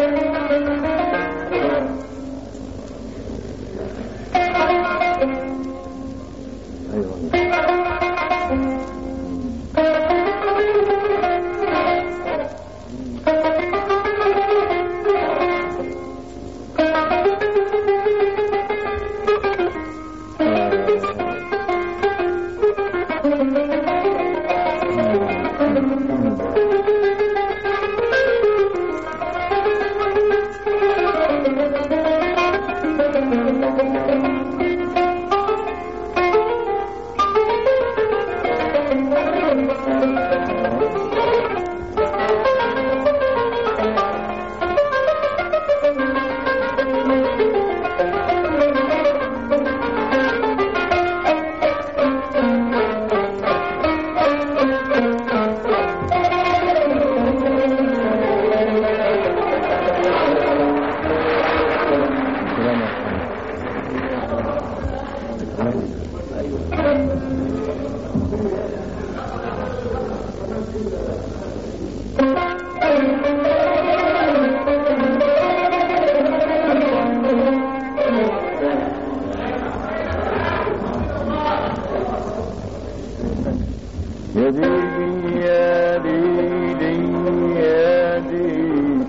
يا ديدي يا ديدي يا ديدي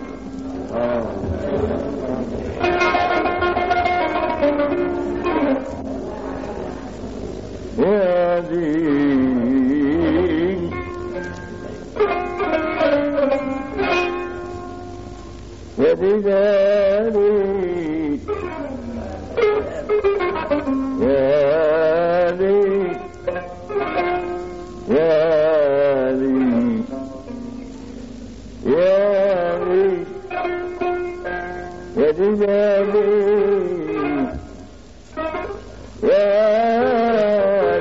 يا ديدي يا ديدي يا ديدي يا لي يا لي يا لي يا لي يا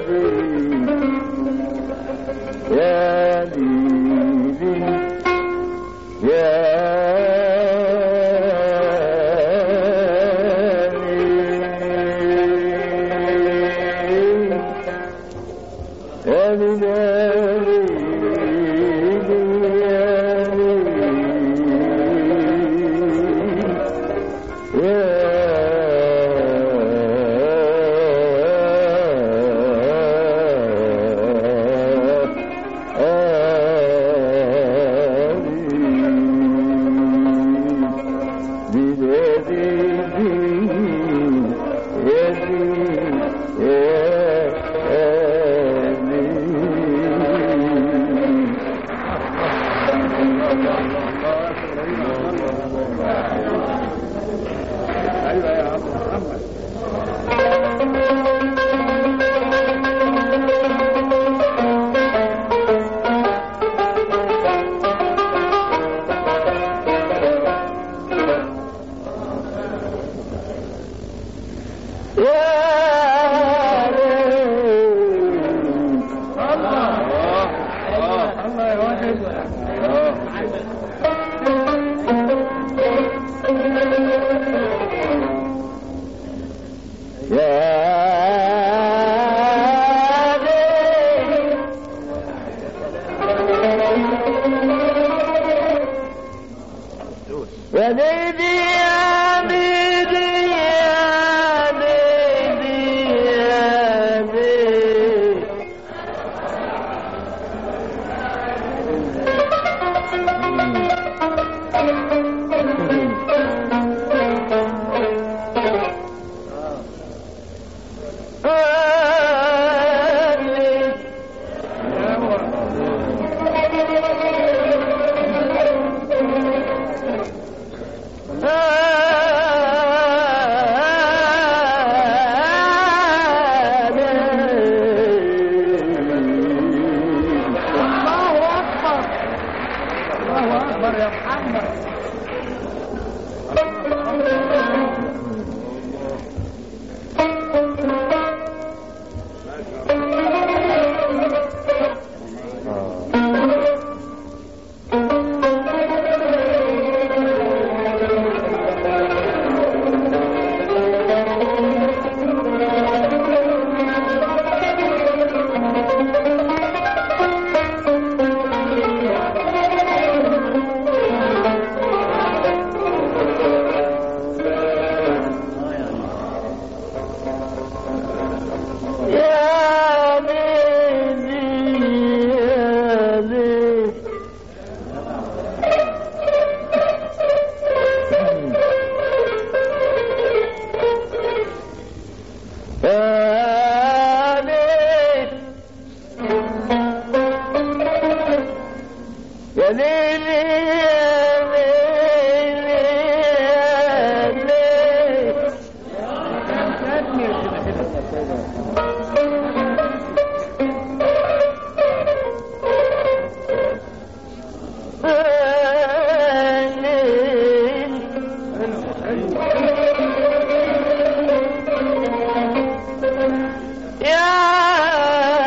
لي يا لي يا لي يا ديدي يا ديدي يا ديدي يا ديدي الله اكبر الله اكبر يا محمد يا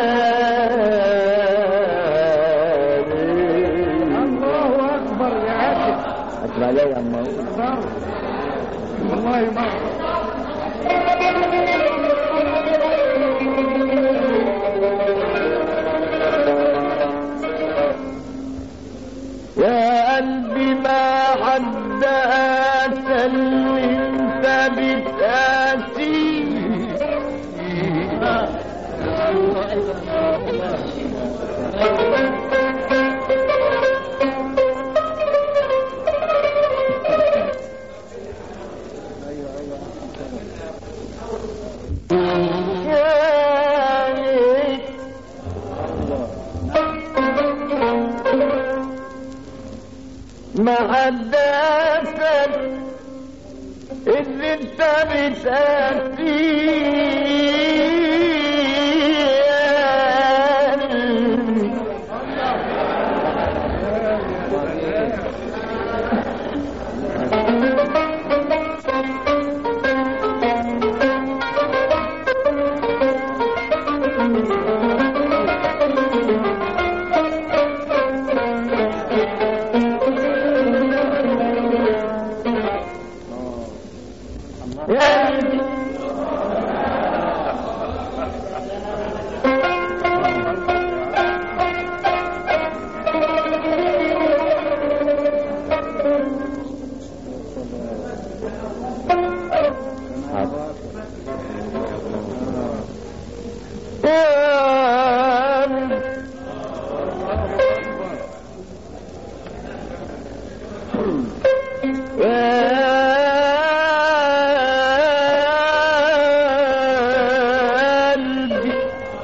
الله اكبر يا عاشق أكبر علي يا عم اكبر والله ما يا قلبي ما حد سلمت بتأتي ما حدثك إذ انت بتأتي يا قلبي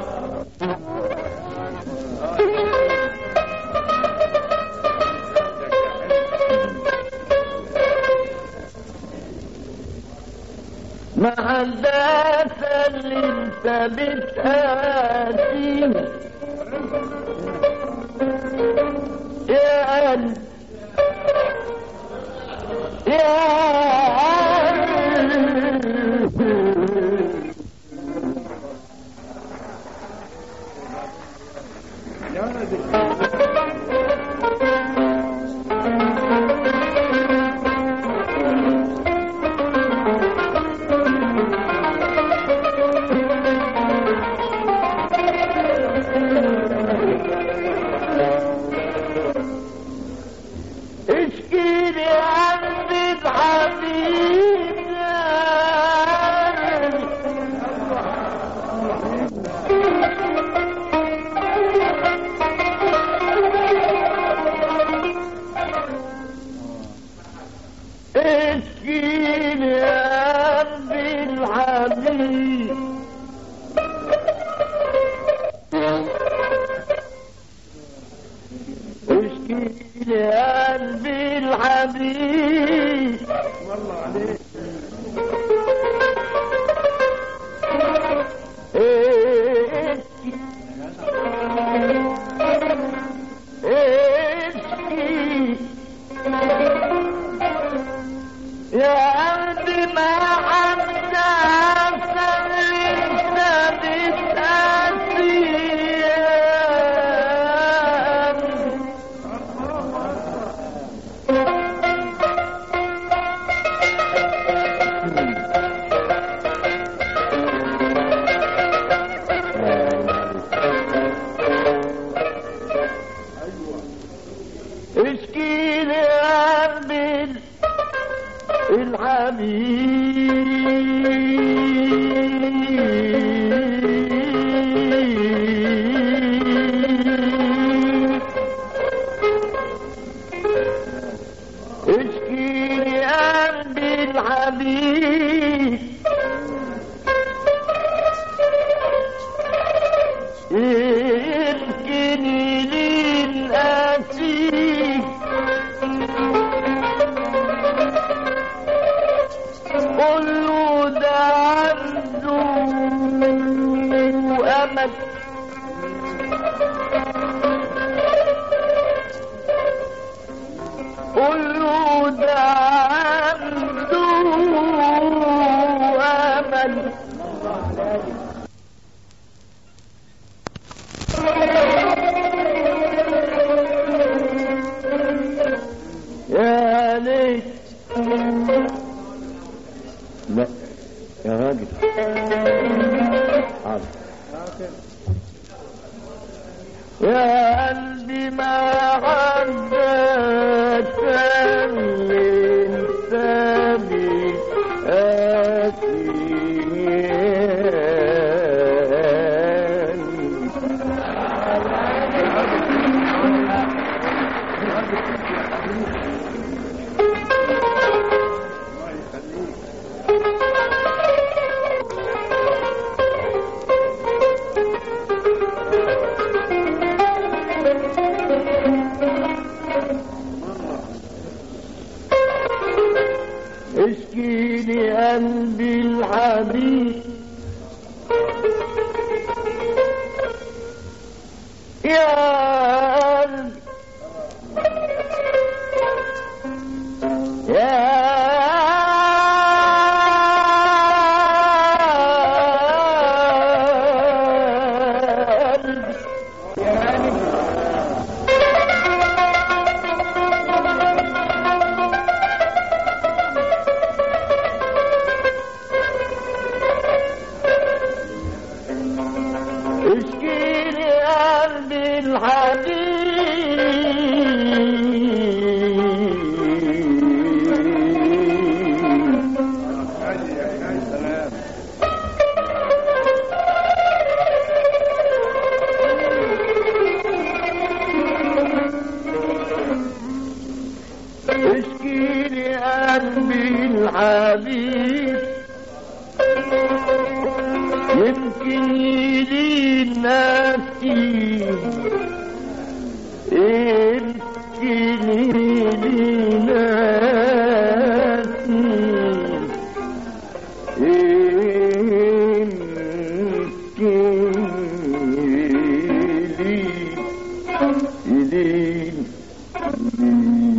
ما حدث اللي انت بتآتيه يا قلبي يا قلبي يا ولدي اشكي لي عندي الحبيب يا قلبي. اشكي لي عندي الحبيب اشكي لي قلبي الحبيب والله عليك اشكي اشكي يا قلبي ما حد سلمت بالتأثير اشكي لي قلبي الحبيب اشكي لي قلبي الحبيب اركني للأسير قل له ده عنده أمل قل له ده عنده عليك لا يا راجل حاضر يا قلبي ما عدت الإنسان آتيان اشكي لي قلبي الحبيب يا قلبي يا قلبي اشكي لي قلبي الحبيب اشكي لي قلبي الحبيب يمكن يلين نفسي يمكن يلين نفسي يمكن يلين يلين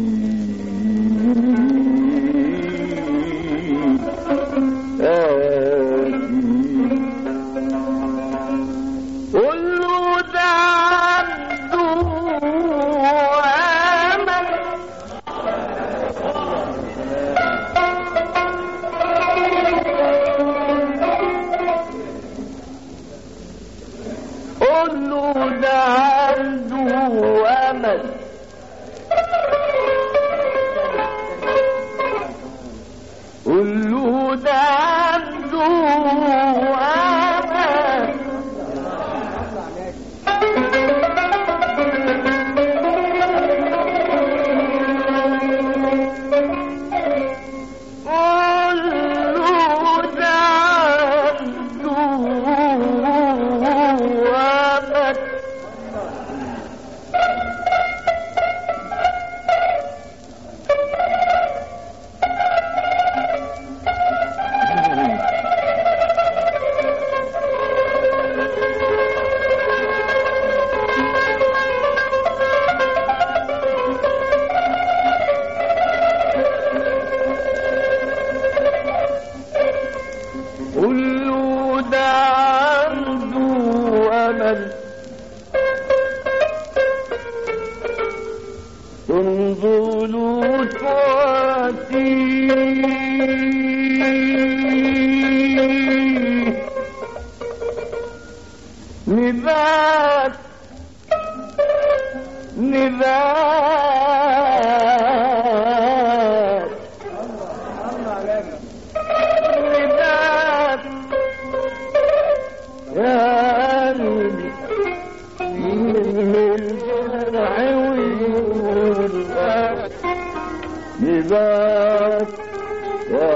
كله ده عنده أمل كله ده عنده أمل كله ده عنده أمل كله ده عنده أمل كله ده عنده أمل انظروا تواتي نبات نبات نبات يا قلبي من الجرح والقلب نبات يا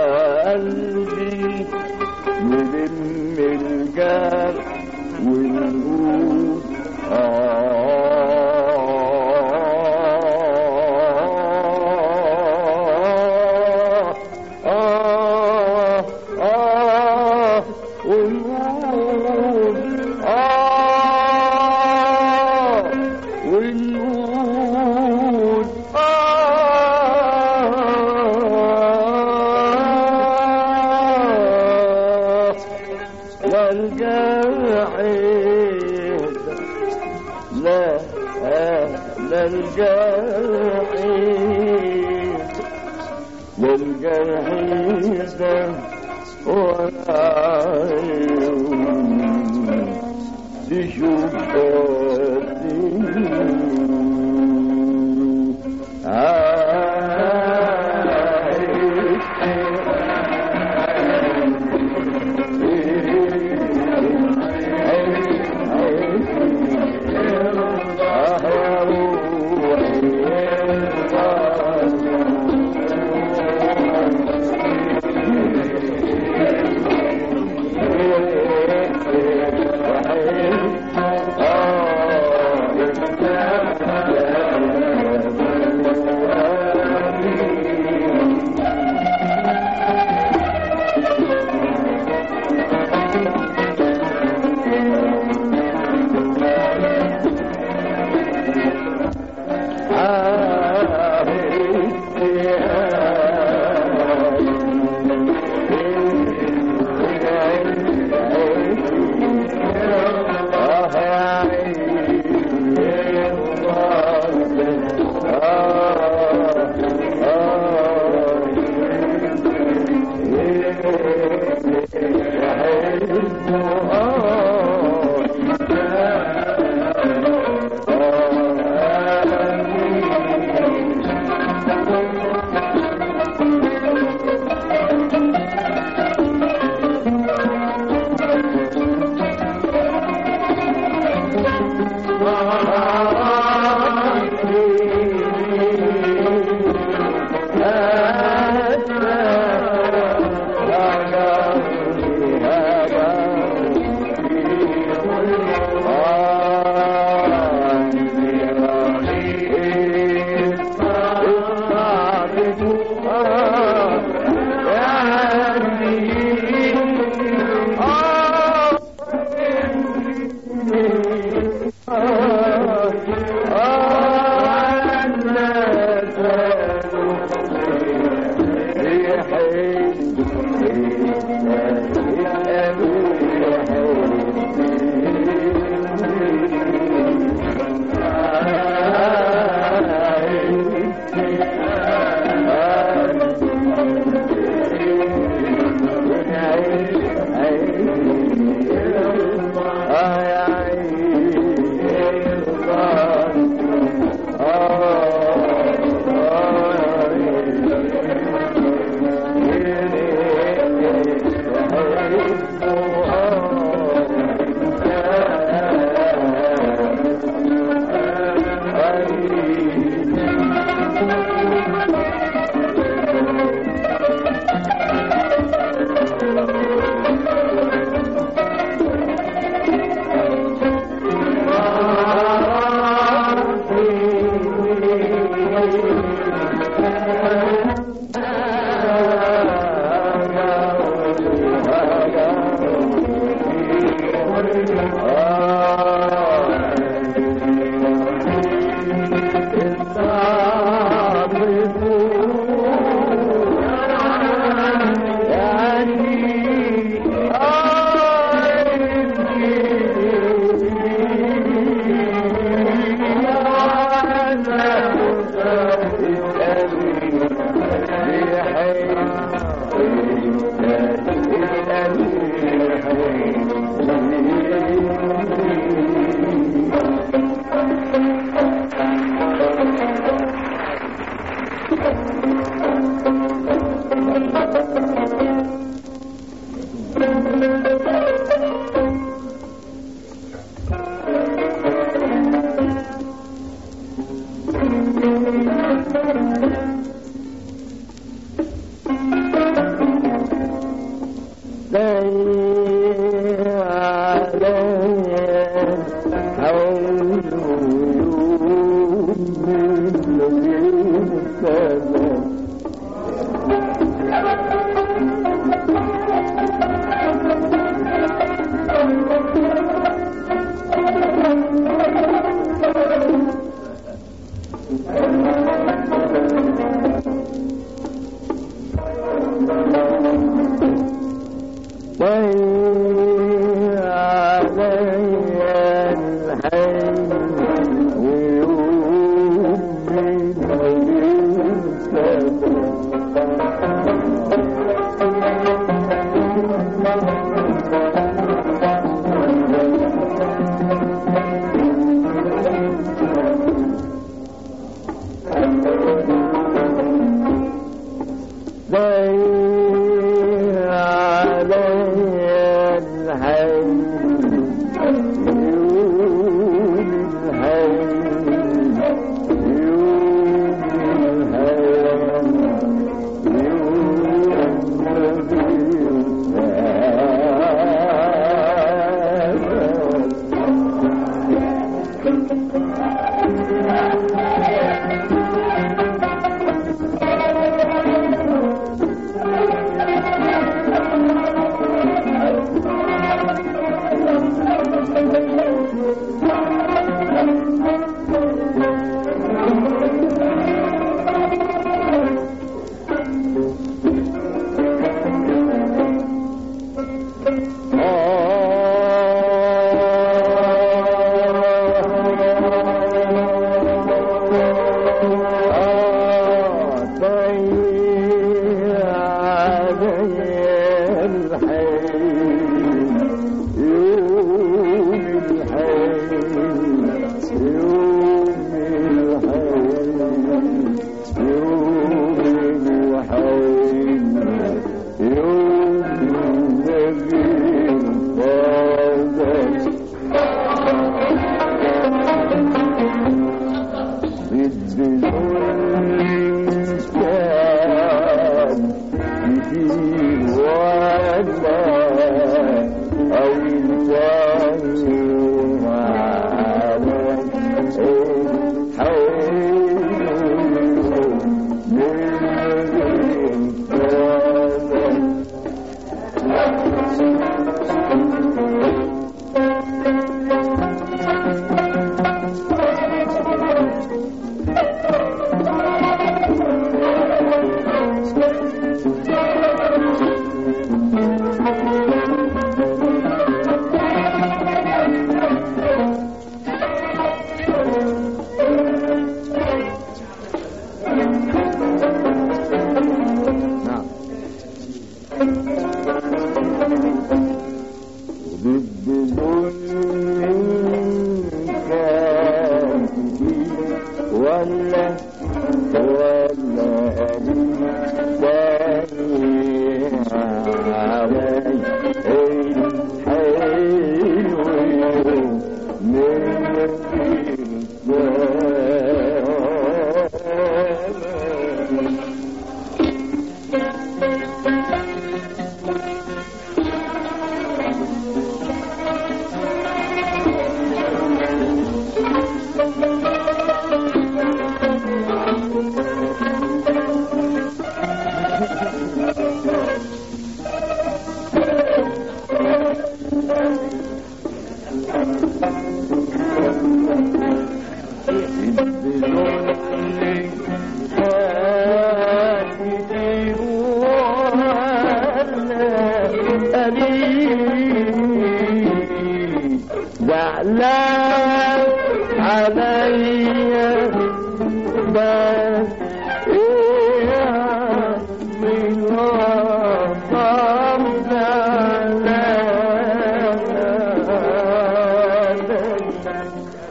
قلبي نلم الجرح ونقول آه آه آه ونقول آه ونقول آه والجرح للجرح ده ولا عيون تشوف زعلان عليا بس إيه من وطن زعلان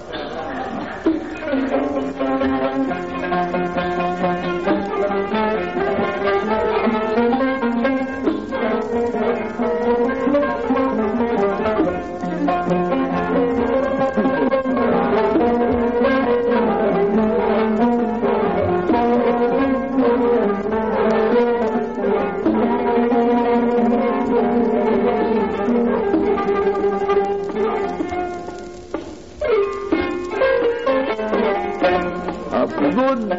أفضل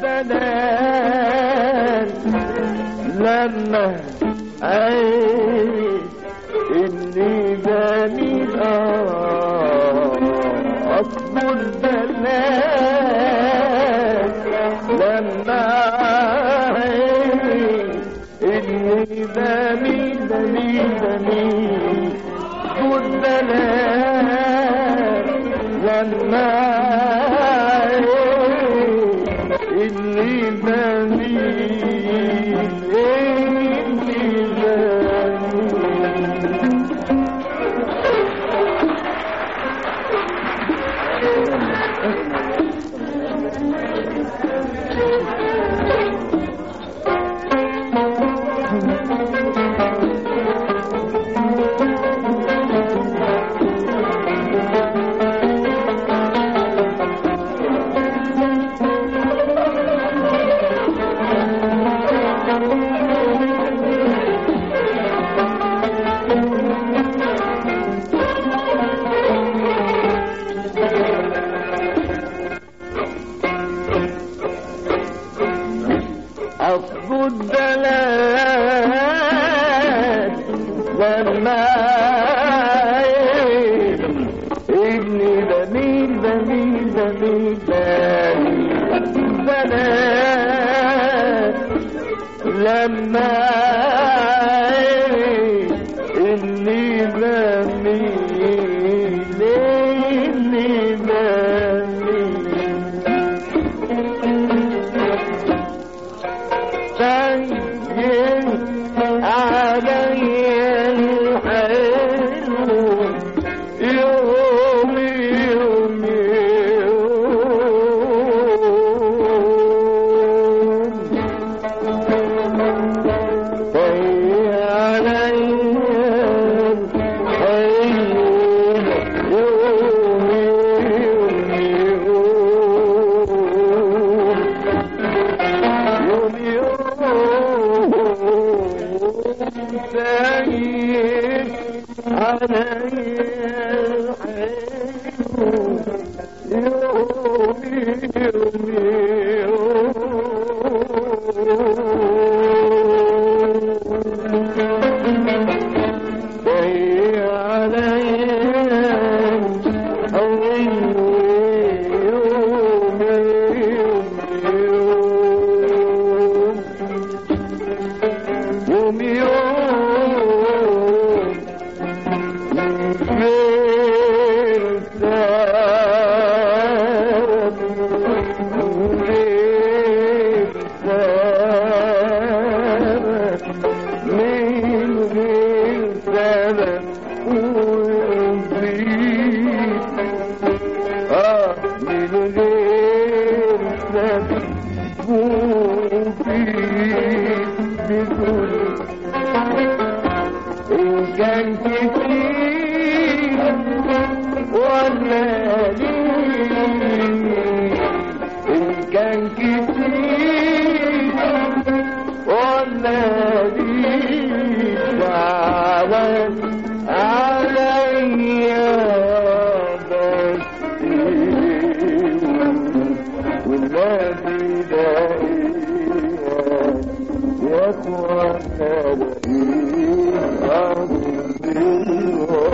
الدلال لما عيت إني جميل أفضل الدلال لما عيت إني جميل جميل جميل الدلال لما عيت إني بميل إني بميل زمان ابني جميل جميل جميل زمان لما إني بميل إني بميل سيد علي الحلو يوم يوم يوم سيد علي الحلو يوم يوم يوم يوم سعيد علي الحلو يوم يوم يوم سعيد علي الحلو يوم يوم يوم يوم غير سبب غير سبب من غير سبب ويزيد آه من غير سبب ويزيد بكل إن كان كتير ولا قليل إن كان كتير ولا قليل تعالى عليا بس والنبي دايما يا اخوانا